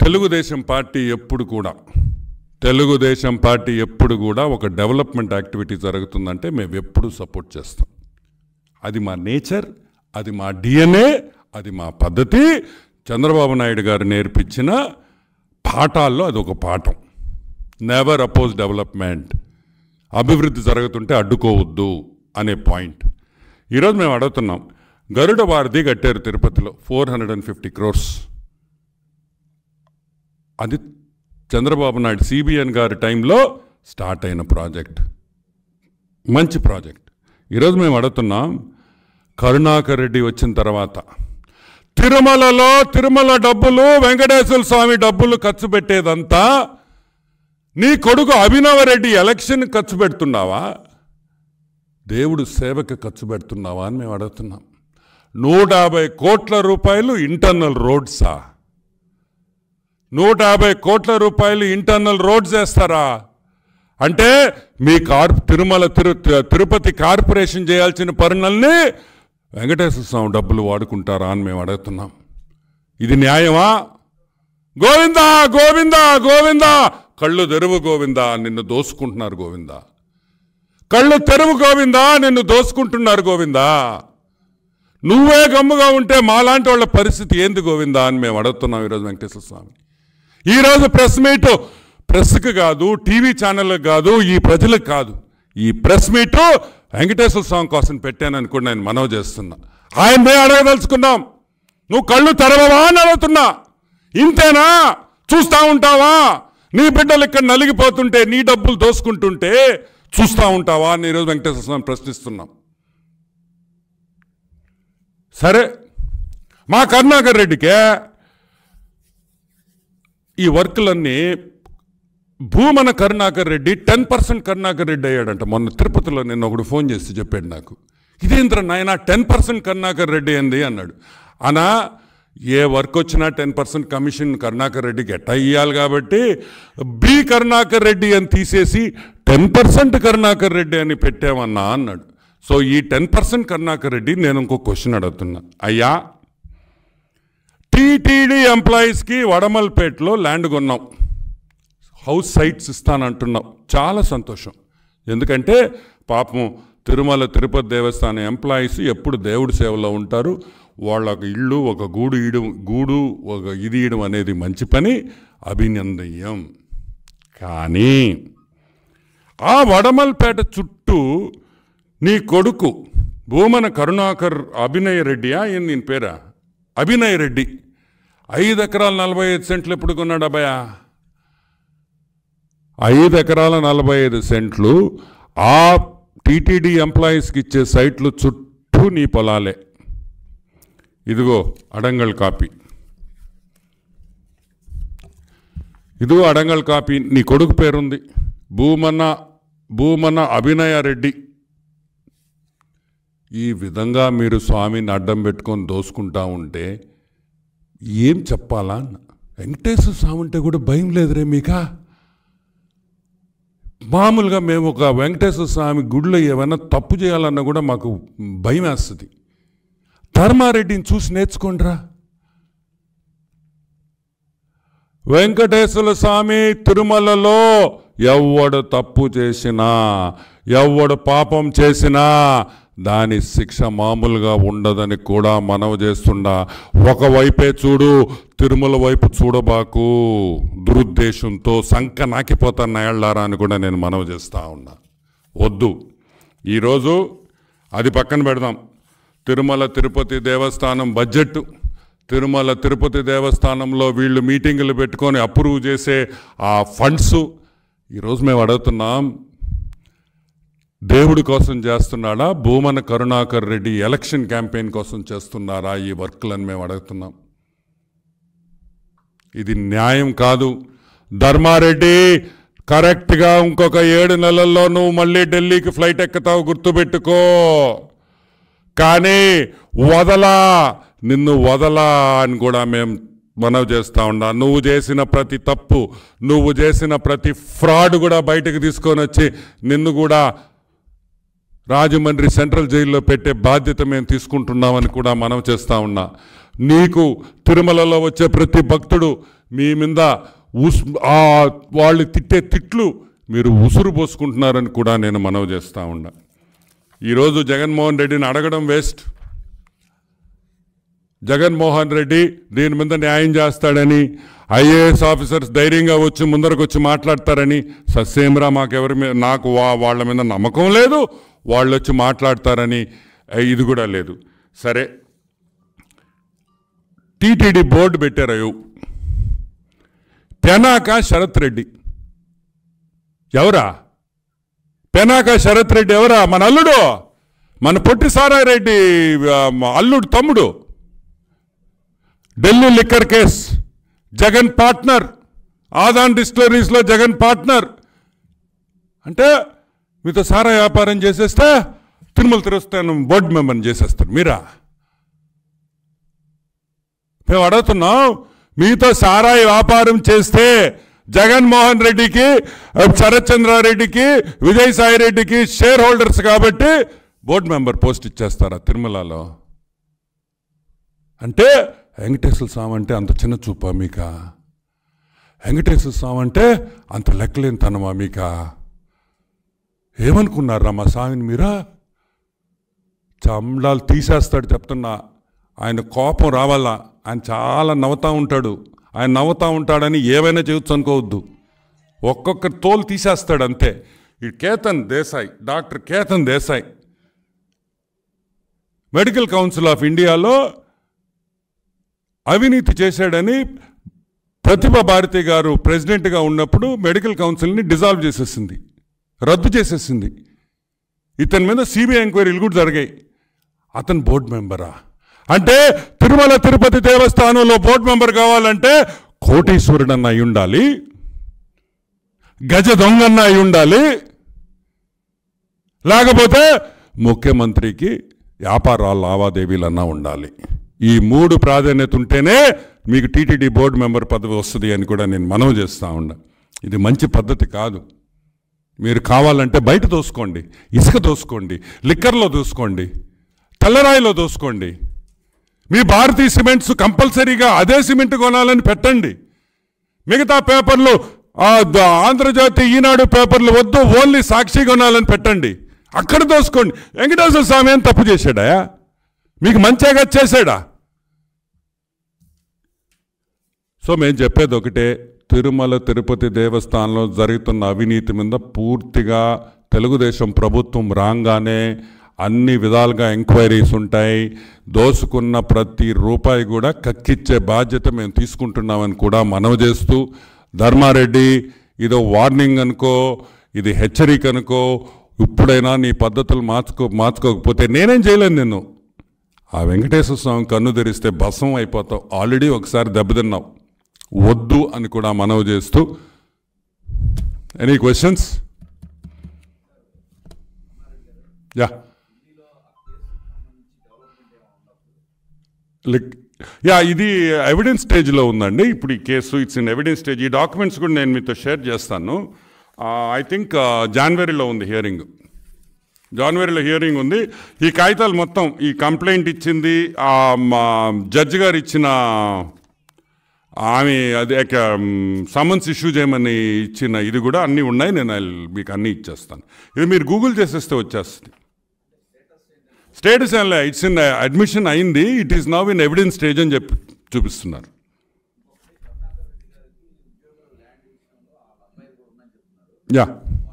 Telugu Desam party ఎప్పుడు కూడా Telugu Desam party ఎప్పుడు కూడా ఒక డెవలప్మెంట్ యాక్టివిటీ జరుగుతుందంటే మేము ఎప్పుడు సపోర్ట్ చేస్తాం అది మా నేచర్ అది మా డిఎన్ఏ అది మా పద్ధతి చంద్రబాబు నాయుడు గారు నేర్పించిన పాఠాల్లో అది ఒక పాఠం నెవర్ అపోజ్ డెవలప్మెంట్ అభివృద్ధి జరుగుతుంటే అడ్డుకోవద్దు అనే పాయింట్ ఈరోజు మేము అడుగుతున్నాం గరుడ వారధి కట్టారు తిరుపతిలో four hundred and fifty crores అది చంద్రబాబు నాయుడు సిబిఎన్ గారి టైంలో స్టార్ట్ అయిన ప్రాజెక్ట్ మంచి ప్రాజెక్ట్ ఈరోజు మేము అడుగుతున్నాం కరుణాకర్ రెడ్డి వచ్చిన తర్వాత తిరుమలలో తిరుమల డబ్బులు వెంకటేశ్వర స్వామి డబ్బులు ఖర్చు పెట్టేదంతా నీ కొడుకు అభినవ రెడ్డి ఎలక్షన్ ఖర్చు పెడుతున్నావా దేవుడు సేవకి ఖర్చు పెడుతున్నావా అని మేము అడుగుతున్నాం నూట యాభై కోట్ల రూపాయలు ఇంటర్నల్ రోడ్సా నూట యాభై కోట్ల రూపాయలు ఇంటర్నల్ రోడ్స్ వేస్తారా అంటే మీ కార్ తిరుమల తిరు తిరుపతి కార్పొరేషన్ చేయాల్సిన పనులన్నీ వెంకటేశ్వర స్వామి డబ్బులు వాడుకుంటారా అని మేము అడుగుతున్నాం ఇది న్యాయమా గోవిందా గోవిందా గోవిందా కళ్ళు తెరువు గోవిందా నిన్ను దోసుకుంటున్నారు గోవిందా కళ్ళు తెరువు గోవిందా నిన్ను దోసుకుంటున్నారు గోవిందా నువ్వే గమ్ముగా ఉంటే మాలాంటి వాళ్ళ పరిస్థితి ఏంది గోవిందా అని మేము అడుగుతున్నాం ఈరోజు వెంకటేశ్వర స్వామి ఈరోజు ప్రెస్ మీట్ ప్రెస్కి కాదు టీవీ ఛానళ్ళకి కాదు ఈ ప్రజలకు కాదు ఈ ప్రెస్ మీట్ వెంకటేశ్వర స్వామి కోసం పెట్టానని కూడా నేను మనవి చేస్తున్నా ఆయన్నే అడగదలుచుకున్నాం నువ్వు కళ్ళు తెరవవా అని అడుగుతున్నా ఇంతేనా చూస్తా ఉంటావా నీ బిడ్డలు ఇక్కడ నలిగిపోతుంటే నీ డబ్బులు దోసుకుంటుంటే చూస్తా ఉంటావా అని ఈరోజు వెంకటేశ్వర స్వామి ప్రశ్నిస్తున్నాం సరే మా కరుణాకర్ రెడ్డికే ఈ వర్క్లన్నీ భూమన కరుణాకర్ రెడ్డి టెన్ పర్సెంట్ కరుణాకర్ రెడ్డి అయ్యాడంట మొన్న తిరుపతిలో నిన్న ఒకడు ఫోన్ చేసి చెప్పాడు నాకు ఇదేంద్ర నాయన టెన్ పర్సెంట్ కరుణాకర్ రెడ్డి ఏంది అన్నాడు అనా ఏ వర్క్ వచ్చినా టెన్ పర్సెంట్ కమిషన్ కరుణాకర్ రెడ్డికి ఎట్ట ఇయ్యాలి కాబట్టి బి కరుణాకర్ రెడ్డి అని తీసేసి టెన్ పర్సెంట్ కరుణాకర్ రెడ్డి అని పెట్టామన్నా అన్నాడు సో ఈ టెన్ పర్సెంట్ కరుణాకర్ రెడ్డి నేను ఇంకో క్వశ్చన్ అడుగుతున్నా అయ్యా టీటీడీ ఎంప్లాయీస్కి వడమల్పేటలో ల్యాండ్ కొన్నాం హౌస్ సైట్స్ ఇస్తానంటున్నాం చాలా సంతోషం ఎందుకంటే పాపం తిరుమల తిరుపతి దేవస్థానం ఎంప్లాయీస్ ఎప్పుడు దేవుడి సేవలో ఉంటారు వాళ్ళకి ఇల్లు ఒక గూడు ఇయడం గూడు ఒక ఇది ఇయడం అనేది మంచి పని అభినందనీయం కానీ ఆ వడమల్పేట చుట్టూ నీ కొడుకు భూమన కరుణాకర్ అభినయ రెడ్డియా ఏం నేను పేరా అభినయ్ రెడ్డి ఐదు ఎకరాల నలభై ఐదు సెంట్లు ఎప్పుడు కొన్నాడు అబ్బాయా ఐదు ఎకరాల నలభై ఐదు సెంట్లు ఆ టీటీడీ ఎంప్లాయీస్కి ఇచ్చే సైట్లు చుట్టూ నీ పొలాలే ఇదిగో అడంగల్ కాపీ ఇదిగో అడంగల్ కాపీ నీ కొడుకు పేరుంది భూమన భూమన అభినయ రెడ్డి ఈ విధంగా మీరు స్వామిని అడ్డం పెట్టుకొని దోసుకుంటా ఉంటే ఏం చెప్పాలా అన్న వెంకటేశ్వర స్వామి అంటే కూడా భయం లేదురే మీకా మామూలుగా మేము ఒక వెంకటేశ్వర స్వామి గుడిలో ఏమైనా తప్పు చేయాలన్నా కూడా మాకు భయం వేస్తుంది ధర్మారెడ్డిని చూసి నేర్చుకోండిరా వెంకటేశ్వర స్వామి తిరుమలలో ఎవడు తప్పు చేసినా ఎవడు పాపం చేసినా దాని శిక్ష మామూలుగా ఉండదని కూడా మనవి చేస్తుండా ఒకవైపే చూడు తిరుమల వైపు చూడబాకు దురుద్దేశంతో సంక నాకిపోతాను ఏళ్ళారా అని కూడా నేను మనవి చేస్తా ఉన్నా వద్దు ఈరోజు అది పక్కన పెడదాం తిరుమల తిరుపతి దేవస్థానం బడ్జెట్ తిరుమల తిరుపతి దేవస్థానంలో వీళ్ళు మీటింగులు పెట్టుకొని అప్రూవ్ చేసే ఆ ఫండ్స్ ఈరోజు మేము అడుగుతున్నాం దేవుడి కోసం చేస్తున్నాడా భూమన కరుణాకర్ రెడ్డి ఎలక్షన్ క్యాంపెయిన్ కోసం చేస్తున్నారా ఈ వర్క్లను మేము అడుగుతున్నాం ఇది న్యాయం కాదు ధర్మారెడ్డి కరెక్ట్గా ఇంకొక ఏడు నెలల్లో నువ్వు మళ్ళీ ఢిల్లీకి ఫ్లైట్ ఎక్కుతావు గుర్తుపెట్టుకో కానీ వదలా నిన్ను వదలా అని కూడా మేము మనవి చేస్తా ఉన్నా నువ్వు చేసిన ప్రతి తప్పు నువ్వు చేసిన ప్రతి ఫ్రాడ్ కూడా బయటకు తీసుకొని వచ్చి నిన్ను కూడా రాజమండ్రి సెంట్రల్ జైల్లో పెట్టే బాధ్యత మేము తీసుకుంటున్నామని కూడా మనం చేస్తా ఉన్నా నీకు తిరుమలలో వచ్చే ప్రతి భక్తుడు మీ మీద ఉస్ ఆ వాళ్ళు తిట్టే తిట్లు మీరు ఉసురు పోసుకుంటున్నారని కూడా నేను మనవి చేస్తా ఉన్నా ఈరోజు జగన్మోహన్ రెడ్డిని అడగడం వేస్ట్ జగన్మోహన్ రెడ్డి దీని మీద న్యాయం చేస్తాడని ఐఏఎస్ ఆఫీసర్స్ ధైర్యంగా వచ్చి ముందరకు వచ్చి మాట్లాడతారని సస్సేమరా మాకెవరి మీద నాకు వా- వాళ్ళ మీద నమ్మకం లేదు వాళ్ళు వచ్చి మాట్లాడతారని ఆ, ఇది కూడా లేదు సరే టీటీడీ బోర్డు పెట్టారు పెనాక శరత్ రెడ్డి ఎవరా పెనాక శరత్ రెడ్డి ఎవరా మన అల్లుడు మన పొట్టి సారారెడ్డి ఆ, అల్లుడు తమ్ముడు Delhi liquor case Jagan partner Adan డిస్టిలరీస్లో జగన్ పార్ట్నర్ అంటే మీతో సారా వ్యాపారం చేసేస్తే తిరుమల తిరుస్తాను బోర్డు మెంబర్ని చేసేస్తారు మీరా మేము అడుగుతున్నాం మీతో సారాయి వ్యాపారం చేస్తే జగన్మోహన్ రెడ్డికి శరత్ చంద్రారెడ్డికి విజయసాయి రెడ్డికి షేర్ హోల్డర్స్ కాబట్టి బోర్డు మెంబర్ పోస్ట్ ఇచ్చేస్తారా తిరుమలలో అంటే వెంకటేశ్వర స్వామి అంటే అంత చిన్న చూపా మీక వెంకటేశ్వర స్వామి అంటే అంత లెక్కలేని తనమా మీక ఏమనుకున్నారా మా స్వామిని మీరా చమడాలు తీసేస్తాడు చెప్తున్నా ఆయన కోపం రావాలా ఆయన చాలా నవ్వుతా ఉంటాడు ఆయన నవ్వుతా ఉంటాడని ఏమైనా చేయొచ్చు అనుకోవద్దు ఒక్కొక్క తోలు తీసేస్తాడు అంతే ఈ Ketan Desai doctor Ketan Desai medical council of ఇండియాలో అవినీతి చేశాడని ప్రతిభ భారతి గారు ప్రెసిడెంట్గా ఉన్నప్పుడు మెడికల్ కౌన్సిల్ని డిజాల్వ్ చేసేసింది రద్దు చేసేసింది ఇతని మీద సిబిఐ ఎంక్వైరీలు కూడా జరిగాయి అతను బోర్డు మెంబరా అంటే తిరుమల తిరుపతి దేవస్థానంలో బోర్డు మెంబర్ కావాలంటే కోటీశ్వరుడన్న అయి ఉండాలి గజ దొంగన్న అయి ఉండాలి లేకపోతే ముఖ్యమంత్రికి వ్యాపారాల లావాదేవీలన్నా ఉండాలి ఈ మూడు ప్రాధాన్యత ఉంటేనే మీకు టీటీడీ బోర్డు మెంబర్ పదవి వస్తుంది అని కూడా నేను మనవి చేస్తా ఉన్నా ఇది మంచి పద్ధతి కాదు మీరు కావాలంటే బయట దోసుకోండి ఇసుక దోసుకోండి లిక్కర్లో దోసుకోండి తెల్లరాయిలో దోసుకోండి మీ భారతీయ సిమెంట్స్ కంపల్సరీగా అదే సిమెంట్ కొనాలని పెట్టండి మిగతా పేపర్లు ఆ, ద- ఆంధ్రజ్యోతి ఈనాడు పేపర్లు వద్దు ఓన్లీ సాక్షి కొనాలని పెట్టండి అక్కడ దోసుకోండి వెంకటేశ్వర స్వామి ఏం తప్పు చేశాడా మీకు మంచిగా చేశాడా సో మేము చెప్పేది ఒకటే తిరుమల తిరుపతి దేవస్థానంలో జరుగుతున్న అవినీతి మీద పూర్తిగా తెలుగుదేశం ప్రభుత్వం రాగానే అన్ని విధాలుగా ఎంక్వైరీస్ ఉంటాయి దోసుకున్న ప్రతి రూపాయి కూడా కక్కిచ్చే బాధ్యత మేము తీసుకుంటున్నామని కూడా మనవి చేస్తూ ధర్మారెడ్డి ఇదో వార్నింగ్ అనుకో ఇది హెచ్చరిక అనుకో ఇప్పుడైనా నీ పద్ధతులు మార్చుకో మార్చుకోకపోతే నేనేం చేయలేను నిన్ను ఆ వెంకటేశ్వర స్వామి కన్ను తెరిస్తే భస్మం అయిపోతావు ఆల్రెడీ ఒకసారి దెబ్బతిన్నావు వద్దు అని కూడా మనవి చేస్తూ any questions yeah like yeah ఇది ఎవిడెన్స్ స్టేజ్లో ఉందండి ఇప్పుడు ఈ case it's in evidence stage ఈ డాక్యుమెంట్స్ కూడా నేను మీతో షేర్ చేస్తాను ఐ థింక్ జనవరిలో ఉంది హియరింగ్ జనవరిలో హియరింగ్ ఉంది ఈ కాగితాలు మొత్తం ఈ కంప్లైంట్ ఇచ్చింది ఆ, మా జడ్జి గారు ఇచ్చిన ఆమె అదే సమన్స్ ఇష్యూ చేయమని ఇచ్చిన ఇది కూడా అన్నీ ఉన్నాయి నేను I'll మీకు అన్నీ ఇచ్చేస్తాను ఇది మీరు గూగుల్ చేసేస్తే వచ్చేస్తుంది స్టేటస్ ఏం లే ఇట్స్ ఇన్ అడ్మిషన్ అయింది it is now in evidence stage అని చెప్పి చూపిస్తున్నారు యా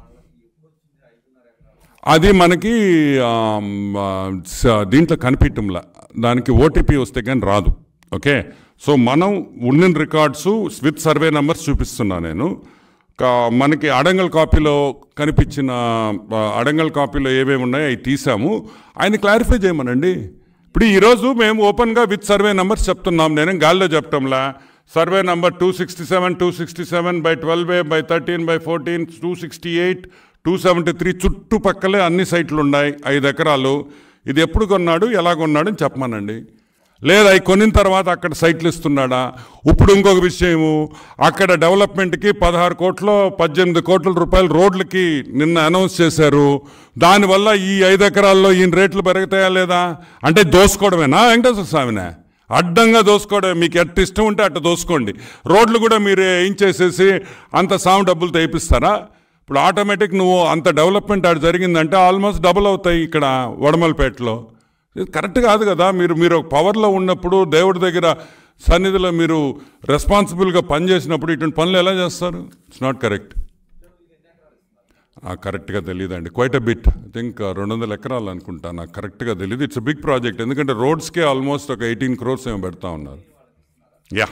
అది మనకి ఆమ్, ఆ, స- దీంట్లో కనిపించంలా దానికి ఓటీపీ వస్తే కానీ రాదు ఓకే సో మనం ఉన్న రికార్డ్స్ విత్ సర్వే నెంబర్స్ చూపిస్తున్నా నేను కా- మనకి అడంగల్ కాపీలో కనిపించిన ఆ, అడంగల్ కాపీలో ఏమేమి ఉన్నాయో అవి తీసాము ఆయన క్లారిఫై చేయమనండి ఇప్పుడు ఈరోజు మేము ఓపెన్గా విత్ సర్వే నెంబర్స్ చెప్తున్నాం నేను గాల్లో చెప్పటంలా survey number two sixty seven two sixty seven by twelve A by thirteen by fourteen two sixty eight two seventy three చుట్టుపక్కలే అన్ని సైట్లు ఉన్నాయి ఐదు ఎకరాలు ఇది ఎప్పుడు కొన్నాడు ఎలా కొన్నాడు అని చెప్పమనండి లేదా అవి కొనిన తర్వాత అక్కడ సైట్లు ఇస్తున్నాడా ఇప్పుడు ఇంకొక విషయము అక్కడ డెవలప్మెంట్కి పదహారు కోట్లు పద్దెనిమిది కోట్ల రూపాయలు రోడ్లకి నిన్న అనౌన్స్ చేశారు దానివల్ల ఈ ఐదు ఎకరాల్లో ఈయన రేట్లు పెరుగుతాయా లేదా అంటే దోసుకోవడమేనా వెంకటేశ్వర స్వామినే అడ్డంగా దోసుకోవడం మీకు ఎట్ట ఇష్టం ఉంటే అట్ట దోసుకోండి రోడ్లు కూడా మీరు ఏం చేసేసి అంత సాము డబ్బులతో వేయిస్తారా ఇప్పుడు ఆటోమేటిక్ నువ్వు అంత డెవలప్మెంట్ ఆడ జరిగిందంటే ఆల్మోస్ట్ డబుల్ అవుతాయి ఇక్కడ వడమలపేటలో ఇది కరెక్ట్ కాదు కదా మీరు మీరు ఒక పవర్లో ఉన్నప్పుడు దేవుడి దగ్గర సన్నిధిలో మీరు రెస్పాన్సిబుల్గా పనిచేసినప్పుడు ఇటువంటి పనులు ఎలా చేస్తారు ఇట్స్ నాట్ కరెక్ట్ కరెక్ట్గా తెలియదండి quite a bit I think రెండు వందల ఎకరాలు అనుకుంటా నాకు కరెక్ట్గా తెలియదు ఇట్స్ బిగ్ ప్రాజెక్ట్ ఎందుకంటే రోడ్స్కే ఆల్మోస్ట్ ఒక ఎయిటీన్ క్రోర్స్ ఏమో పెడతా ఉన్నారు యా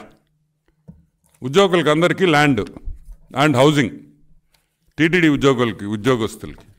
ఉద్యోగులకి అందరికీ ల్యాండ్ అండ్ హౌసింగ్ టీటీడీ ఉద్యోగులకి ఉద్యోగస్తులకి